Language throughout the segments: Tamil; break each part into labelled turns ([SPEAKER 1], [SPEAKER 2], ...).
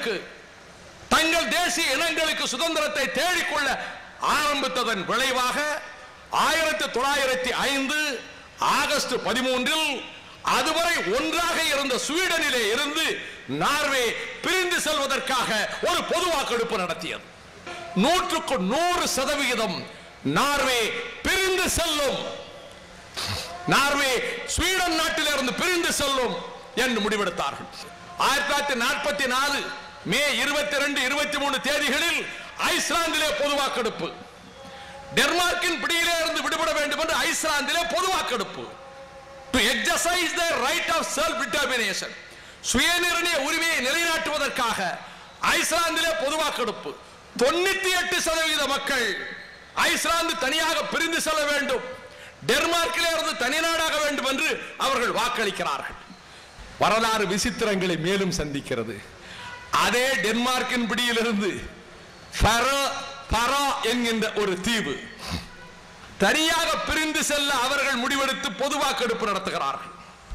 [SPEAKER 1] மக்களுக்கு தங்கள் தேசிய இனங்களுக்கு சுதந்திரத்தை தேடிக்கொள்ள ஆரம்பித்ததன் விளைவாக ஆயிரத்தி தொள்ளாயிரத்தி ஐந்து ஆகஸ்ட் பதிமூன்றில் அதுவரை ஒன்றாக இருந்த ஸ்வீடனிலே இருந்து நார்வே பிரிந்து செல்வதற்காக ஒரு பொது வாக்கெடுப்பு நடத்தியது நூற்றுக்கு நூறு சதவிகிதம் நார்வே பிரிந்து செல்லும் நார்வே ஸ்வீடன் நாட்டிலிருந்து பிரிந்து செல்லும் என்று முடிவெடுத்தார்கள் ஆயிரத்தி தொள்ளாயிரத்தி நாற்பத்தி நாலு மே இருபத்தி ரெண்டு இருபத்தி மூணு தேதிகளில் ஐஸ்லாந்திலே பொது வாக்கெடுப்பு டென்மார்க்கின் பிடியிலே இருந்து விடுபட வேண்டும் என்று ஐஸ்லாந்திலே பொது வாக்கெடுப்பு to exercise the right of self determination சுயநிர்ணய உரிமையை நிலைநாட்டுவதற்காக ஐஸ்லாந்திலே பொது வாக்கெடுப்பு தொண்ணூத்தி எட்டு சதவீத மக்கள் ஐஸ்லாந்து தனியாக பிரிந்து செல்ல வேண்டும் டென்மார்க்கிலே இருந்து தனி நாடாக வேண்டும் என்று அவர்கள் வாக்களிக்கிறார்கள் வரலாறு விசித்திரங்களை மேலும் சந்திக்கிறது அதே டென்மார்க்கின் பிடியிலிருந்து ஃபரோ பரா என்கின்ற ஒரு தீவு தனியாக பிரிந்து செல்ல அவர்கள் முடிவெடுத்து பொது வாக்கெடுப்பு நடத்துகிறார்கள்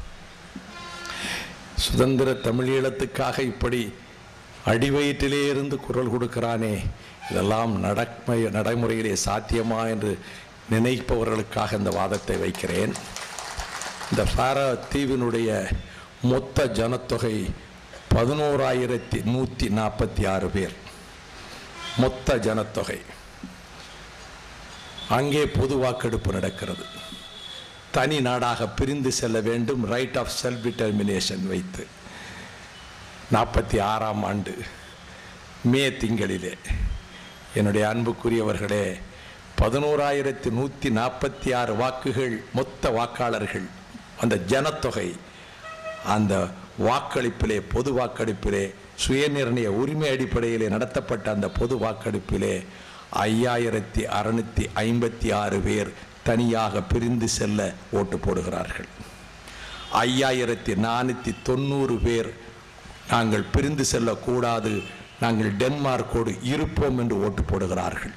[SPEAKER 1] சுதந்திர தமிழீழத்துக்காக இப்படி அடிவயிற்றிலே இருந்து குரல் கொடுக்கிறானே இதெல்லாம் நடக்மை நடைமுறையிலே சாத்தியமா என்று நினைப்பவர்களுக்காக இந்த வாதத்தை வைக்கிறேன் இந்த ஃபாரா தீவினுடைய மொத்த ஜனத்தொகை பதினோராயிரத்தி நூற்றி நாற்பத்தி ஆறு பேர் மொத்த ஜனத்தொகை அங்கே பொது வாக்கெடுப்பு நடக்கிறது தனி நாடாக பிரிந்து செல்ல வேண்டும் ரைட் ஆஃப் செல்ஃப் டிட்டர்மினேஷன் வைத்து நாற்பத்தி ஆறாம் ஆண்டு மே திங்களிலே என்னுடைய அன்புக்குரியவர்களே பதினோராயிரத்தி நூற்றி நாற்பத்தி ஆறு வாக்குகள் மொத்த வாக்காளர்கள் அந்த ஜனத்தொகை அந்த வாக்களிப்பிலே பொது வாக்கெடுப்பிலே சுயநிர்ணய உரிமை அடிப்படையிலே நடத்தப்பட்ட அந்த பொது வாக்கெடுப்பிலே ஐயாயிரத்தி அறுநூத்தி ஐம்பத்தி ஆறு பேர் தனியாக பிரிந்து செல்ல ஓட்டு போடுகிறார்கள் ஐயாயிரத்தி நானூற்றி தொண்ணூறு பேர் நாங்கள் பிரிந்து செல்லக்கூடாது நாங்கள் டென்மார்க்கோடு இருப்போம் என்று ஓட்டு போடுகிறார்கள்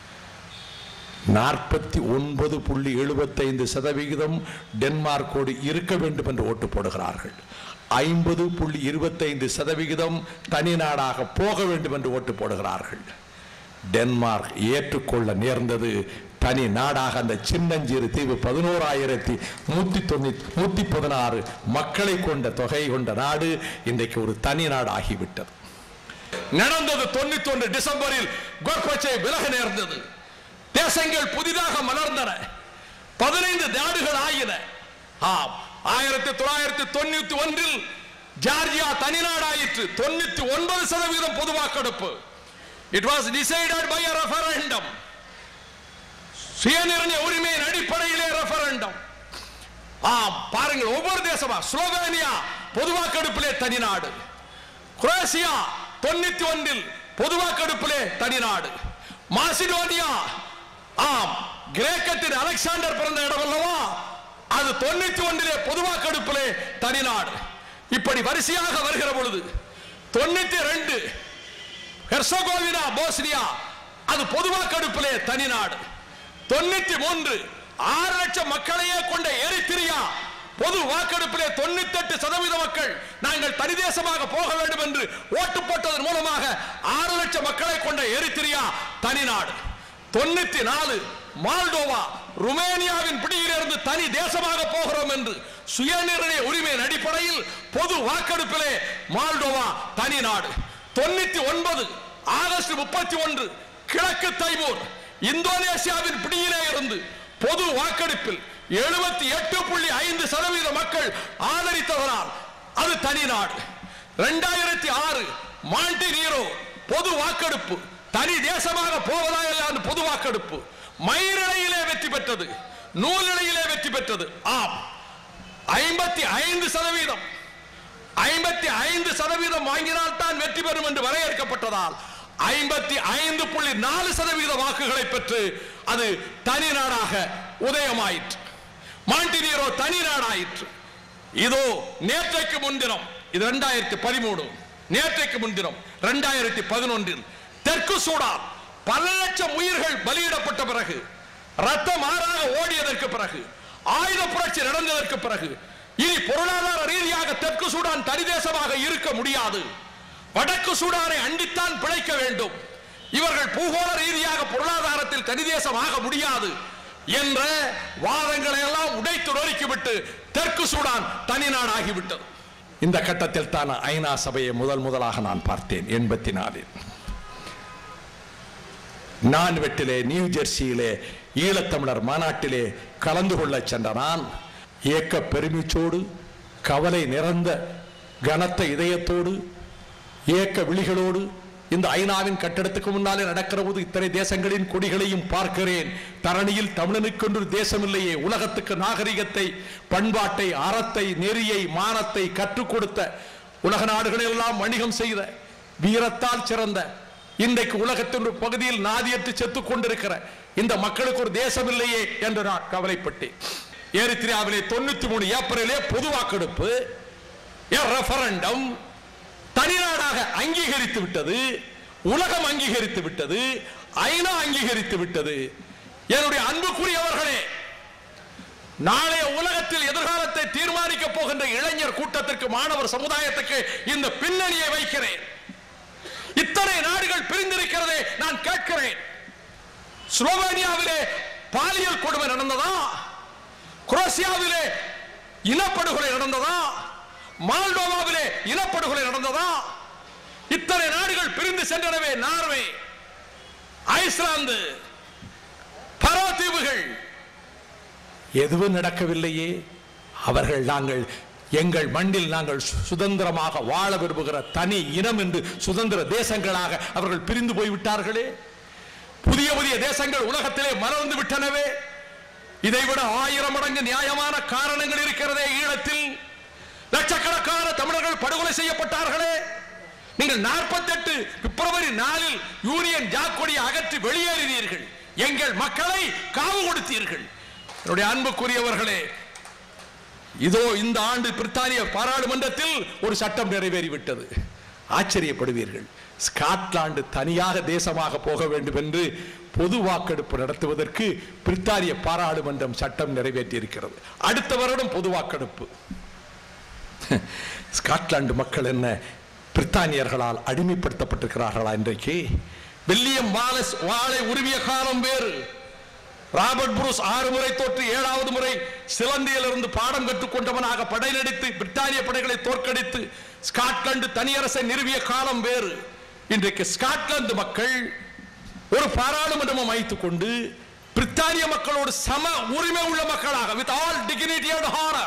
[SPEAKER 1] நாற்பத்தி ஒன்பது புள்ளி எழுபத்தைந்து சதவிகிதம் டென்மார்க்கோடு இருக்க வேண்டும் என்று ஓட்டு போடுகிறார்கள் ஐம்பது புள்ளி இருபத்தைந்து சதவிகிதம் தனி நாடாக போக வேண்டும் என்று ஓட்டு போடுகிறார்கள் டென்மார்க் ஏற்றுக்கொள்ள நேர்ந்தது தனி நாடாக அந்த சின்னஞ்சிறு தீவு பதினோராயிரத்தி நூத்தி தொண்ணூத்தி நூத்தி பதினாறு மக்களை கொண்ட தொகை கொண்ட நாடு இன்றைக்கு ஒரு தனி நாடு ஆகிவிட்டது நடந்தது தொண்ணூத்தி ஒன்று டிசம்பரில் கோர்பச்சை விலக நேர்ந்தது தேசங்கள் புதிதாக மலர்ந்தன பதினைந்து நாடுகள் ஆகின ஆம் ஆயிரத்தி தொள்ளாயிரத்தி தொண்ணூத்தி ஒன்றில் ஜார்ஜியா தனிநாடாயிற்று தொண்ணூத்தி ஒன்பது சதவீதம் பொது வாக்கெடுப்பு it was decided by referendum சுயநிர்ணய உரிமையின் அடிப்படையிலே ரெஃபரண்டம் ஆம் பாருங்கள் ஒவ்வொரு தேசமா ஸ்லோவேனியா பொது வாக்கெடுப்பிலே தனி நாடு குரோசியா தொண்ணூத்தி ஒன்றில் பொது வாக்கெடுப்பிலே தனி நாடு மாசிடோனியா ஆம் கிரேக்கத்தின் அலெக்சாண்டர் பிறந்த இடம் அல்லவா அது தொண்ணூத்தி ஒன்றிலே பொது வாக்கெடுப்பிலே தனி நாடு இப்படி வரிசையாக வருகிற பொழுது தொண்ணூத்தி ரெண்டு ஹெர்சகோவினா போஸ்னியா அது பொது வாக்கெடுப்பிலே தனி நாடு தொண்ணூத்தி மூன்று ஆறு லட்சம் மக்களையே கொண்ட எரித்திரியா பொது வாக்கெடுப்பிலே தொண்ணூத்தி எட்டு சதவீத மக்கள் நாங்கள் தனி தேசமாக போக வேண்டும் என்று ஓட்டு போட்டதன் மூலமாக ஆறு லட்சம் மக்களை கொண்ட எரித்திரியா தனி நாடு தொண்ணூத்தி நாலு மால்டோவா ருமேனியாவின் பிடியிலிருந்து தனி தேசமாக போகிறோம் என்று சுயநிர்ணய உரிமையின் அடிப்படையில் பொது வாக்கெடுப்பிலே மால்டோவா தனி நாடு தொண்ணூத்தி ஒன்பது ஆகஸ்ட் முப்பத்தி ஒன்று கிழக்கு தைமூர் இந்தோனேசியாவின் பிடியிலே இருந்து பொது வாக்கெடுப்பில் எழுபத்தி எட்டு புள்ளி ஐந்து சதவீத மக்கள் ஆதரித்ததனால் அது தனி நாடு இரண்டாயிரத்தி ஆறு மாண்டினீரோ பொது வாக்கெடுப்பு தனி தேசமாக போவதா இல்லையா என்று பொது வாக்கெடுப்பு மயிரிழையிலே வெற்றி பெற்றது நூலிழையிலே வெற்றி பெற்றது ஆம் ஐம்பத்தி ஐந்து சதவீதம் ஐம்பத்தி ஐந்து சதவீதம் வாங்கினால் தான் வெற்றி பெறும் என்று வரையறுக்கப்பட்டதால் ஐம்பத்தி ஐந்து புள்ளி நாலு சதவீத வாக்குகளை பெற்று அது தனி நாடாக உதயமாயிற்று மாண்டினீரோ தனி நாடாயிற்று இதோ நேற்றைக்கு முன்தினம் இது இரண்டாயிரத்தி பதிமூணு நேற்றைக்கு முன்தினம் இரண்டாயிரத்தி பதினொன்றில் தெற்கு சூடான் பல லட்சம் உயிர்கள் பலியிடப்பட்ட பிறகு ரத்தம் ஆறாக ஓடியதற்கு பிறகு ஆயுத புரட்சி நடந்ததற்கு பிறகு இனி பொருளாதார ரீதியாக தெற்கு சூடான் தனி தேசமாக இருக்க முடியாது வடக்கு சூடானை அண்டித்தான் பிழைக்க வேண்டும் இவர்கள் பூகோள ரீதியாக பொருளாதாரத்தில் தனிதேசம் ஆக முடியாது என்ற வாதங்களை எல்லாம் உடைத்து நொறுக்கிவிட்டு தெற்கு சூடான் தனி நாடாகிவிட்டது இந்த கட்டத்தில் தான் ஐநா சபையை முதல் முதலாக நான் பார்த்தேன் எண்பத்தி நாலில் நான் வெட்டிலே நியூ ஜெர்சியிலே ஈழத்தமிழர் மாநாட்டிலே கலந்து கொள்ள சென்ற நான் ஏக்க பெருமிச்சோடு கவலை நிறைந்த கனத்த இதயத்தோடு ஏக்க விழிகளோடு இந்த ஐநாவின் கட்டடத்துக்கு முன்னாலே நடக்கிற போது இத்தனை தேசங்களின் கொடிகளையும் பார்க்கிறேன் தரணியில் தமிழனுக்கென்று தேசம் இல்லையே உலகத்துக்கு நாகரிகத்தை பண்பாட்டை அறத்தை நெறியை மானத்தை கற்றுக் கொடுத்த உலக நாடுகளெல்லாம் வணிகம் செய்த வீரத்தால் சிறந்த இன்றைக்கு உலகத்தின் ஒரு பகுதியில் நாதியற்று செத்துக் கொண்டிருக்கிற இந்த மக்களுக்கு ஒரு தேசம் இல்லையே என்று நான் கவலைப்பட்டேன் எரித்திரியாவிலே தொண்ணூத்தி மூணு ஏப்ரலே பொது வாக்கெடுப்பு ரெஃபரண்டம் தனிநாடாக அங்கீகரித்து விட்டது உலகம் அங்கீகரித்து விட்டது ஐநா அங்கீகரித்து விட்டது என்னுடைய அன்புக்குரியவர்களே நாளைய உலகத்தில் எதிர்காலத்தை தீர்மானிக்க போகின்ற இளைஞர் கூட்டத்திற்கு மாணவர் சமுதாயத்துக்கு இந்த பின்னணியை வைக்கிறேன் இத்தனை நாடுகள் பிரிந்திருக்கிறதே நான் கேட்கிறேன் ஸ்லோவேனியாவிலே பாலியல் கொடுமை நடந்ததா குரோசியாவிலே இனப்படுகொலை நடந்ததா மால்டோவாவிலே இனப்படுகொலை நடந்ததா இத்தனை நாடுகள் பிரிந்து சென்றனவே நார்வே ஐஸ்லாந்து பரோ தீவுகள் எதுவும் நடக்கவில்லையே அவர்கள் நாங்கள் எங்கள் மண்ணில் நாங்கள் சு- சுதந்திரமாக வாழ விரும்புகிற தனி இனம் என்று சுதந்திர தேசங்களாக அவர்கள் பிரிந்து போய்விட்டார்களே புதிய புதிய தேசங்கள் உலகத்திலே மலர்ந்து விட்டனவே இதைவிட ஆயிரம் மடங்கு நியாயமான காரணங்கள் இருக்கிறதே ஈழத்தில் லட்சக்கணக்கான தமிழர்கள் படுகொலை செய்யப்பட்டார்களே நீங்கள் 48 பிப்ரவரி நாலில் யூனியன் ஜாக் கொடியை அகற்றி வெளியேறினீர்கள் எங்கள் மக்களை காவு கொடுத்தீர்கள் என்னுடைய அன்புக்குரியவர்களே இதோ இந்த ஆண்டு பிரித்தானிய பாராளுமன்றத்தில் ஒரு சட்டம் நிறைவேறிவிட்டது ஆச்சரியப்படுவீர்கள் ஸ்காட்லாந்து தனியாக தேசமாக போக வேண்டும் என்று பொது வாக்கெடுப்பு நடத்துவதற்கு பிரித்தானிய பாராளுமன்றம் சட்டம் நிறைவேற்றியிருக்கிறது அடுத்த வருடம் பொது வாக்கெடுப்பு ஸ்காட்லாந்து மக்கள் என்ன பிரித்தானியர்களால் அடிமைப்படுத்தப்பட்டிருக்கிறார்களா இன்றைக்கு வில்லியம் வாலஸ் வாளை உருவிய காலம் வேறு ராபர்ட் புரூஸ் ஆறு முறை தோற்று ஏழாவது முறை சிலந்தியிலிருந்து பாடம் கற்றுக்கொண்டவனாக படை நடித்து பிரித்தானிய படைகளை தோற்கடித்து ஸ்காட்லாந்து தனியரசை நிறுவிய காலம் வேறு இன்றைக்கு ஸ்காட்லாந்து மக்கள் ஒரு பாராளுமன்றம் அமைத்துக் கொண்டு பிரித்தானிய மக்களோடு சம உரிமை உள்ள மக்களாக with all dignity and honour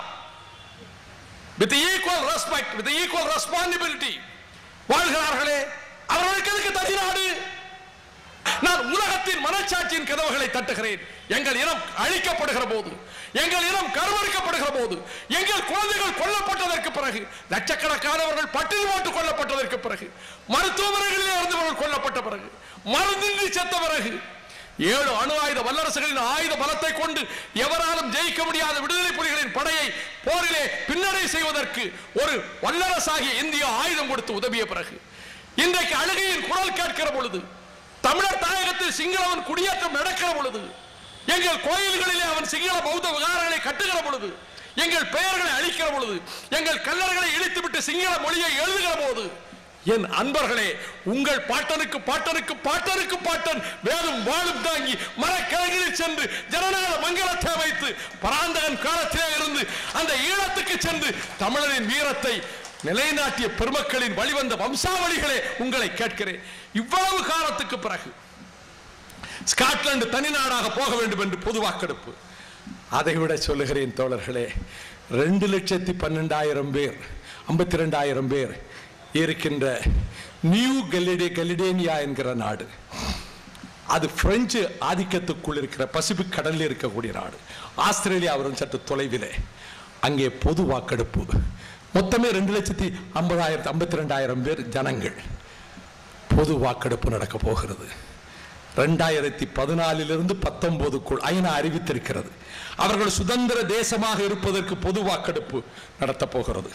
[SPEAKER 1] with equal respect with equal responsibility வாழ்கிறார்களே அவர்களுக்கு எதுக்கு தனி நாடு நான் உலகத்தின் மனச்சாட்சியின் கதவுகளை தட்டுகிறேன் எங்கள் இனம் அழிக்கப்படுகிற போது எங்கள் இனம் கருவறுக்கப்படுகிற போது எங்கள் குழந்தைகள் கொல்லப்பட்டதற்கு பிறகு லட்சக்கணக்கானவர்கள் பட்டினி போட்டு கொல்லப்பட்டதற்கு பிறகு மருத்துவமனைகளிலே இருந்தவர்கள் கொல்லப்பட்ட பிறகு மருந்தின்றி செத்த பிறகு ஏழு அணு ஆயுத வல்லரசுகளின் ஆயுத பலத்தை கொண்டு எவராலும் ஜெயிக்க முடியாத விடுதலை புலிகளின் படையை போரிலே பின்னடை செய்வதற்கு ஒரு வல்லரசாகிய இந்தியா ஆயுதம் கொடுத்து உதவிய பிறகு இன்றைக்கு அழுகையின் குரல் கேட்கிற பொழுது தமிழர் தாயகத்தில் சிங்களவன் குடியேற்றம் நடக்கிற பொழுது எங்கள் கோயில்களிலே அவன் சிங்கள பௌத்த விகாரங்களை கட்டுகிற பொழுது எங்கள் பெயர்களை அழிக்கிற பொழுது எங்கள் கல்லறைகளை இழித்துவிட்டு சிங்கள மொழியை எழுதுகிற போது என் அன்பர்களே உங்கள் பாட்டனுக்கு பாட்டனுக்கு பாட்டனுக்கு பாட்டன் வேலும் வாழும் தாங்கி மரக்கிழங்கில் சென்று ஜனநாயக மங்களத்தை வைத்து பராந்தகன் காலத்திலே இருந்து அந்த ஈழத்துக்கு சென்று தமிழரின் வீரத்தை நிலைநாட்டிய பெருமக்களின் வழிவந்த வம்சாவளிகளே உங்களை கேட்கிறேன் இவ்வளவு காலத்துக்கு பிறகு ஸ்காட்லாந்து தனி நாடாக போக வேண்டும் என்று பொது வாக்கெடுப்பு அதை விட சொல்லுகிறேன் தோழர்களே ரெண்டு லட்சத்தி பன்னெண்டாயிரம் பேர் ஐம்பத்தி ரெண்டாயிரம் பேர் இருக்கின்ற நியூ கெலிடே கெலிடேனியா என்கிற நாடு அது பிரெஞ்சு ஆதிக்கத்துக்குள் இருக்கிற பசிபிக் கடலில் இருக்கக்கூடிய நாடு ஆஸ்திரேலியா வரும் சற்று தொலைவிலே அங்கே பொது வாக்கெடுப்பு மொத்தமே ரெண்டு லட்சத்தி ஐம்பதாயிரத்தி ஐம்பத்தி ரெண்டாயிரம் பேர் ஜனங்கள் பொது வாக்கெடுப்பு நடக்க போகிறது ரெண்டாயிரத்தி பதினாலிலிருந்து பத்தொன்பதுக்குள் ஐநா அறிவித்திருக்கிறது அவர்கள் சுதந்திர தேசமாக இருப்பதற்கு பொது வாக்கெடுப்பு நடத்தப் போகிறது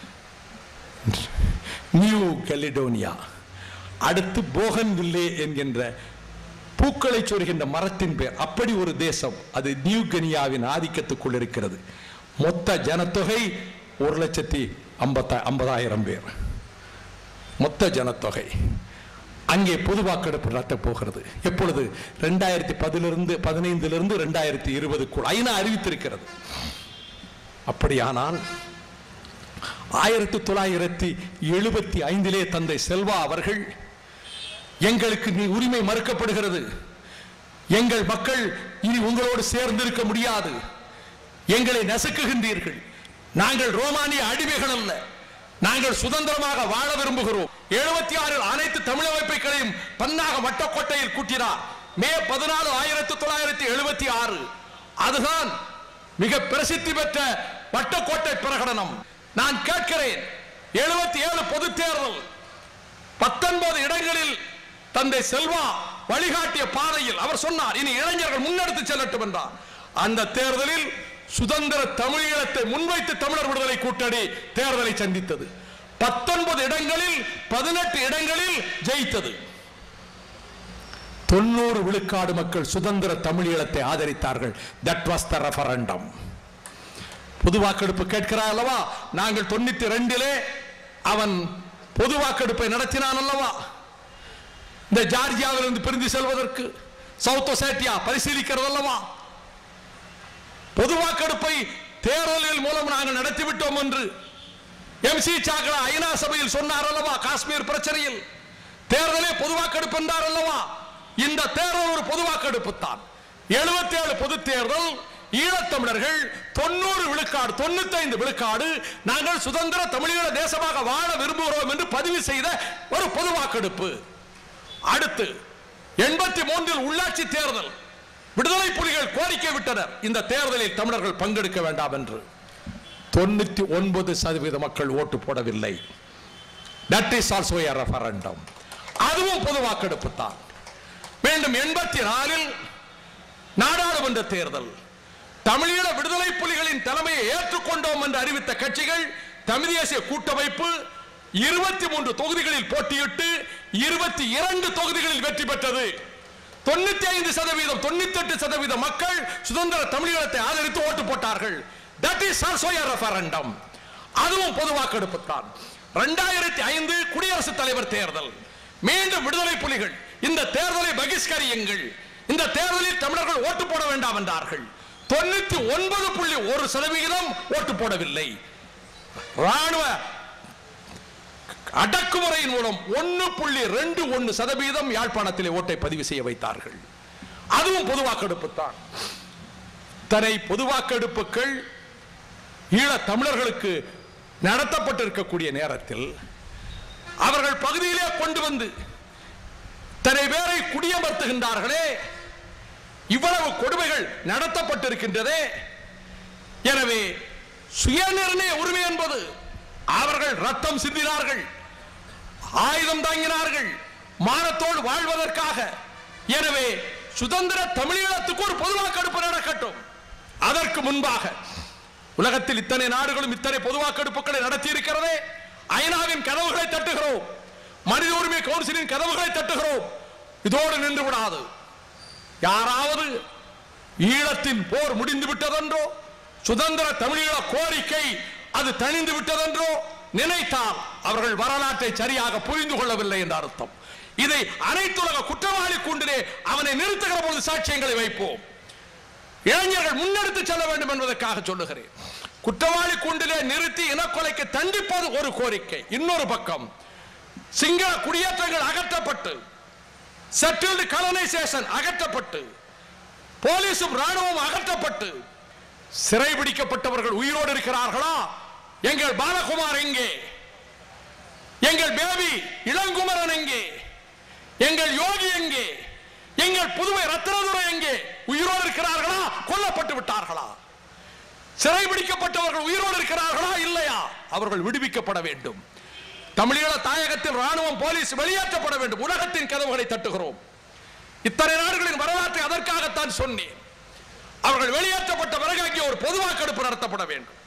[SPEAKER 1] நியூ கலிடோனியா அடுத்து போகன்வில்லே என்கின்ற பூக்களை சொருகின்ற மரத்தின் பேர் அப்படி ஒரு தேசம் அது நியூ கனியாவின் ஆதிக்கத்துக்குள் இருக்கிறது மொத்த ஜனத்தொகை ஒரு லட்சத்தி ஐம்பத்த ஐம்பதாயிரம் பேர் மொத்த ஜனத்தொகை அங்கே பொது வாக்கெடுப்பு நடத்தப் போகிறது எப்பொழுது ரெண்டாயிரத்தி பதிலிருந்து பதினைந்திலிருந்து ரெண்டாயிரத்தி இருபதுக்குள் ஐநா அறிவித்திருக்கிறது அப்படியானால் ஆயிரத்தி தொள்ளாயிரத்தி எழுபத்தி ஐந்திலே தந்தை செல்வா அவர்கள் எங்களுக்கு நீ உரிமை மறுக்கப்படுகிறது எங்கள் மக்கள் இனி உங்களோடு சேர்ந்திருக்க முடியாது எங்களை நசுக்குகின்றீர்கள் நாங்கள் ரோமானிய அடிமைகள் அல்ல நாங்கள் சுதந்திரமாக வாழ விரும்புகிறோம் எழுபத்தி ஆறில் அனைத்து தமிழ் அமைப்புகளையும் பன்னாக வட்டக்கோட்டையில் கூட்டினார் மே பதினாலு ஆயிரத்தி தொள்ளாயிரத்தி எழுபத்தி ஆறு அதுதான் மிக பிரசித்தி பெற்ற வட்டக்கோட்டை பிரகடனம் நான் கேட்கிறேன் எழுபத்தி ஏழு பொது தேர்தல் பத்தொன்பது இடங்களில் தந்தை செல்வா வழிகாட்டிய பாதையில் அவர் சொன்னார் இனி இளைஞர்கள் முன்னெடுத்து செல்லட்டும் என்றார் அந்த தேர்தலில் சுதந்திர தமிழீழத்தை முன்வைத்து தமிழர் விடுதலை கூட்டணி தேர்தலை சந்தித்தது பத்தொன்பது இடங்களில் பதினெட்டு இடங்களில் ஜெயித்தது தொண்ணூறு விழுக்காடு மக்கள் சுதந்திர தமிழீழத்தை ஆதரித்தார்கள் தட் வாஸ் த ரெஃபரண்டம் பொது வாக்கெடுப்பு கேட்கிறார் அல்லவா நாங்கள் தொண்ணூத்தி ரெண்டிலே அவன் பொது வாக்கெடுப்பை நடத்தினான் அல்லவா இந்த ஜார்ஜியாவிலிருந்து பிரிந்து செல்வதற்கு சவுத் ஒசேட்டியா பரிசீலிக்கிறது அல்லவா பொது வாக்கெடுப்பை தேர்தலில் மூலம் நாங்கள் நடத்திவிட்டோம் என்று எம் சி சாக்கடா ஐநா சபையில் சொன்னார் அல்லவா காஷ்மீர் பிரச்சனையில் தேர்தலே பொது வாக்கெடுப்பு என்றார் அல்லவா இந்த தேர்தல் ஒரு பொது வாக்கெடுப்பு தான் எழுபத்தி ஏழு பொது தேர்தல் ஈழத்தமிழர்கள் தொண்ணூறு விழுக்காடு தொண்ணூத்தைந்து விழுக்காடு நாங்கள் சுதந்திர தமிழீழ தேசமாக வாழ விரும்புகிறோம் என்று பதிவு செய்த ஒரு பொது வாக்கெடுப்பு அடுத்து எண்பத்தி மூன்றில் உள்ளாட்சி தேர்தல் விடுதலை புலிகள் கோரிக்கை விட்டனர் இந்த தேர்தலில் தமிழர்கள் பங்கெடுக்க வேண்டாம் என்று தொண்ணூத்தி ஒன்பது சதவீத மக்கள் ஓட்டு போடவில்லை that is also a referendum அதுவும் பொது வாக்கெடுப்பு தான் மீண்டும் எண்பத்தி நாலில் நாடாளுமன்ற தேர்தல் தமிழீழ விடுதலை புலிகளின் தலைமையை ஏற்றுக்கொண்டோம் என்று அறிவித்த கட்சிகள் தமிழ் தேசிய கூட்டமைப்பு இருபத்தி மூன்று தொகுதிகளில் போட்டியிட்டு இருபத்தி இரண்டு தொகுதிகளில் வெற்றி பெற்றது தொண்ணூத்தி ஐந்து சதவீதம் தொண்ணூத்தி எட்டு சதவீதம் மக்கள் சுதந்திர தமிழீழத்தை ஆதரித்து ஓட்டு போட்டார்கள் that is also a referendum அதுவும் பொது வாக்கெடுப்பு தான் இரண்டாயிரத்தி ஐந்து குடியரசுத் தலைவர் தேர்தல் மீண்டும் விடுதலை புலிகள் இந்த தேர்தலை பகிஷ்கரியுங்கள் இந்த தேர்தலில் தமிழர்கள் ஓட்டு போட வேண்டாம் என்றார்கள் தொண்ணூத்தி ஒன்பது புள்ளி ஒரு சதவிகிதம் ஓட்டு போடவில்லை ராணுவ அடக்குமுறையின் மூலம் ஒன்னு புள்ளி ரெண்டு ஒன்னு சதவீதம் யாழ்ப்பாணத்திலே ஓட்டை பதிவு செய்ய வைத்தார்கள் அதுவும் பொது வாக்கெடுப்பு தான் தனை பொது வாக்கெடுப்புகள் ஈழ தமிழர்களுக்கு நடத்தப்பட்டிருக்கக்கூடிய நேரத்தில் அவர்கள் பகுதியிலே கொண்டு வந்து தன்னை பேரை குடியமர்த்துகின்றார்களே இவ்வளவு கொடுமைகள் நடத்தப்பட்டிருக்கின்றதே எனவே சுயநிர்ணய உரிமை என்பது அவர்கள் ரத்தம் சிந்தினார்கள் ஆயுதம் தாங்கினார்கள் மானத்தோடு வாழ்வதற்காக எனவே சுதந்திர தமிழீழத்துக்கு ஒரு பொது வாக்கெடுப்பு நடக்கட்டும் அதற்கு முன்பாக உலகத்தில் இத்தனை நாடுகளும் இத்தனை பொது வாக்கெடுப்புகளை நடத்தி இருக்கிறதே ஐநாவின் கதவுகளை தட்டுகிறோம் மனித உரிமை கவுன்சிலின் கதவுகளை தட்டுகிறோம் இதோடு நின்று விடாது யாராவது ஈழத்தின் போர் முடிந்து விட்டதென்றோ சுதந்திர தமிழீழ கோரிக்கை அது தணிந்து விட்டதென்றோ நினைத்தால் அவர்கள் வரலாற்றை சரியாக புரிந்து கொள்ளவில்லை என்ற அர்த்தம் இதை அனைத்துலக குற்றவாளி கூண்டிலே அவனை நிறுத்துகிற பொழுது சாட்சியங்களை வைப்போம் இளைஞர்கள் முன்னெடுத்து செல்ல வேண்டும் என்பதற்காக சொல்லுகிறேன் குற்றவாளி கூண்டிலே நிறுத்தி இனக்கொலைக்கு தண்டிப்பது ஒரு கோரிக்கை இன்னொரு பக்கம் சிங்கள குடியேற்றங்கள் அகற்றப்பட்டு செட்டில்டு கலனைசேஷன் அகற்றப்பட்டு போலீசும் ராணுவம் அகற்றப்பட்டு சிறைபிடிக்கப்பட்டவர்கள் உயிரோடு இருக்கிறார்களா எங்கள் பாலகுமார் எங்கே எங்கள் பேபி இளங்குமரன் எங்கே எங்கள் யோகி எங்கே எங்கள் புதுவை ரத்னதுரை எங்கே உயிரோடு இருக்கிறார்களா கொல்லப்பட்டு விட்டார்களா சிறைபிடிக்கப்பட்டவர்கள் உயிரோடு இருக்கிறார்களா இல்லையா அவர்கள் விடுவிக்கப்பட வேண்டும் தமிழீழ தாயகத்தில் ராணுவம் போலீஸ் வெளியேற்றப்பட வேண்டும் உலகத்தின் கதவுகளை தட்டுகிறோம் இத்தனை நாடுகளின் வரலாற்றை அதற்காகத்தான் சொன்னேன் அவர்கள் வெளியேற்றப்பட்ட பிறகு அங்கே ஒரு பொது வாக்கெடுப்பு நடத்தப்பட வேண்டும்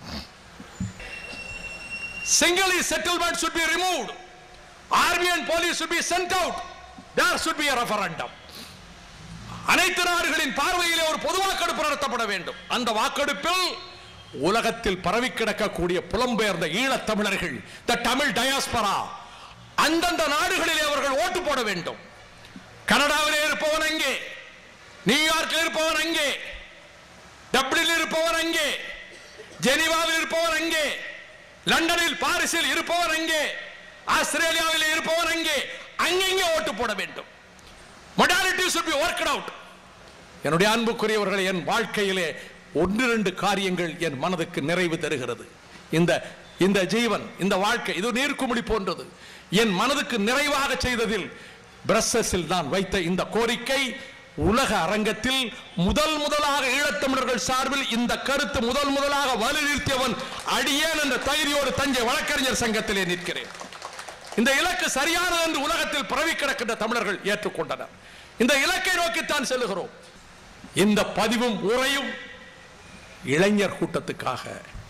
[SPEAKER 1] Singali settlement should be removed. Army and police should be sent out. There should be a referendum. அனைத்து நாடுகளின் பார்வையிலே ஒரு பொது வாக்கெடுப்பு நடத்தப்பட வேண்டும் அந்த வாக்கெடுப்பில் உலகத்தில் பரவி கிடக்கக்கூடிய புலம்பெயர்ந்த ஈழத் தமிழர்கள் த தமிழ் டயாஸ்பரா அந்தந்த நாடுகளிலே அவர்கள் ஓட்டு போட வேண்டும் கனடாவிலே இருப்பவன் அங்கே நியூயார்க்கில் இருப்பவன் அங்கே டப்ளினில் இருப்பவன் அங்கே ஜெனீவாவில் இருப்பவன் அங்கே லண்டனில் பாரிஸில் இருப்பவன் அங்கே ஆஸ்திரேலியாவில் இருப்பவன் அங்கே அங்கங்கே ஓட்டு போட வேண்டும் modality should be worked out என்னுடைய அன்புக்குரியவர்களை என் வாழ்க்கையிலே ஒன்று ரெண்டு காரியங்கள் என் மனதுக்கு நிறைவு தருகிறது இந்த இந்த ஜீவன் இந்த வாழ்க்கை இது நீர்க்குமிழி போன்றது என் மனதுக்கு நிறைவாக செய்ததில் பிரஸ்ஸஸில் நான் வைத்த இந்த கோரிக்கை உலக அரங்கத்தில் முதல் முதலாக ஈழத்தமிழர்கள் சார்பில் இந்த கருத்து முதல் முதலாக வலியுறுத்தியவன் அடியேன் என்ற தகுதியோடு தஞ்சை வழக்கறிஞர் சங்கத்திலே நிற்கிறேன் இந்த இலக்கு சரியானது என்று உலகத்தில் பரவி கிடக்கின்ற தமிழர்கள் ஏற்றுக்கொண்டனர் இந்த இலக்கை நோக்கித்தான் செல்லுகிறோம் இந்த பதிவும் உரையும் இளைஞர் கூட்டத்துக்காக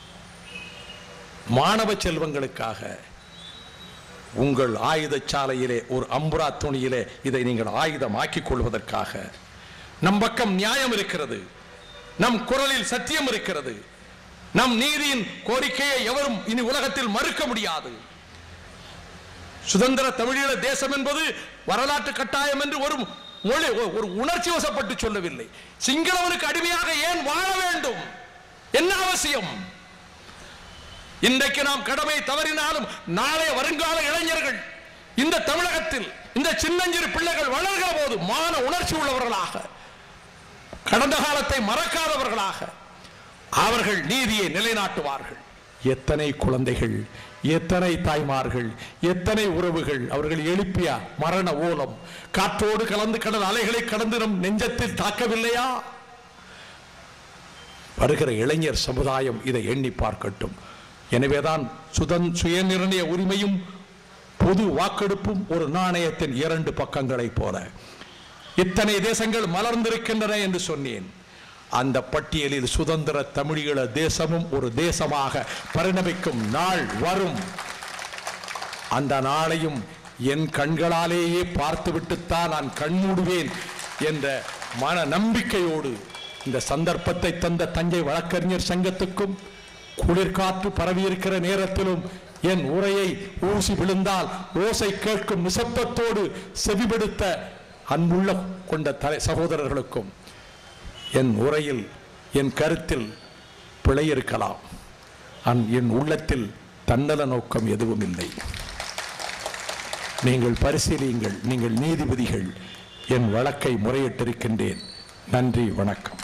[SPEAKER 1] மாணவ செல்வங்களுக்காக உங்கள் ஆயுதச்சாலையிலே ஒரு அம்புரா துணியிலே இதை நீங்கள் ஆயுதமாக்கிக் கொள்வதற்காக நம் பக்கம் நியாயம் இருக்கிறது நம் குரலில் சத்தியம் இருக்கிறது நம் நீதியின் கோரிக்கையை எவரும் இனி உலகத்தில் மறுக்க முடியாது சுதந்திர தமிழீழ தேசம் என்பது வரலாற்று கட்டாயம் என்று ஒரு மொழி ஒ- ஒரு உணர்ச்சி வசப்பட்டு சொல்லவில்லை சிங்களவனுக்கு அடிமையாக ஏன் வாழ வேண்டும் என்ன அவசியம் இன்றைக்கு நாம் கடமை தவறினாலும் நாளை வருங்கால இளைஞர்கள் இந்த தமிழகத்தில் இந்த சின்னஞ்சிறு பிள்ளைகள் வளர்கிற போது மான உணர்ச்சி உள்ளவர்களாக கடந்த காலத்தை மறக்காதவர்களாக அவர்கள் நீதியை நிலைநாட்டுவார்கள் எத்தனை குழந்தைகள் எத்தனை தாய்மார்கள் எத்தனை உறவுகள் அவர்கள் எழுப்பிய மரண ஓலம் காற்றோடு கலந்து கடல் அலைகளை கடந்து நம் நெஞ்சத்தில் தாக்கவில்லையா வருகிற இளைஞர் சமுதாயம் இதை எண்ணி பார்க்கட்டும் எனவேதான் சுதன் சுயநிர்ணய உரிமையும் பொது வாக்கெடுப்பும் ஒரு நாணயத்தின் இரண்டு பக்கங்களைப் போல இத்தனை தேசங்கள் மலர்ந்திருக்கின்றன என்று சொன்னேன் அந்த பட்டியலில் சுதந்திர தமிழீழ தேசமும் ஒரு தேசமாக பரிணமிக்கும் நாள் வரும் அந்த நாளையும் என் கண்களாலேயே பார்த்துவிட்டுத்தான் நான் கண்மூடுவேன் என்ற மன நம்பிக்கையோடு இந்த சந்தர்ப்பத்தை தந்த தஞ்சை வழக்கறிஞர் சங்கத்துக்கும் குளிர்காற்று பரவியிருக்கிற நேரத்திலும் என் உரையை ஊசி விழுந்தால் ஓசை கேட்கும் நிசப்தத்தோடு செவிபடுத்த அன்புள்ள கொண்ட தலை சகோதரர்களுக்கும் என் உரையில் என் கருத்தில் பிழை இருக்கலாம் அன் என் உள்ளத்தில் தன்னல நோக்கம் எதுவும் இல்லை நீங்கள் பரிசீலியுங்கள் நீங்கள் நீதிபதிகள் என் வழக்கை முறையிட்டிருக்கின்றேன் நன்றி வணக்கம்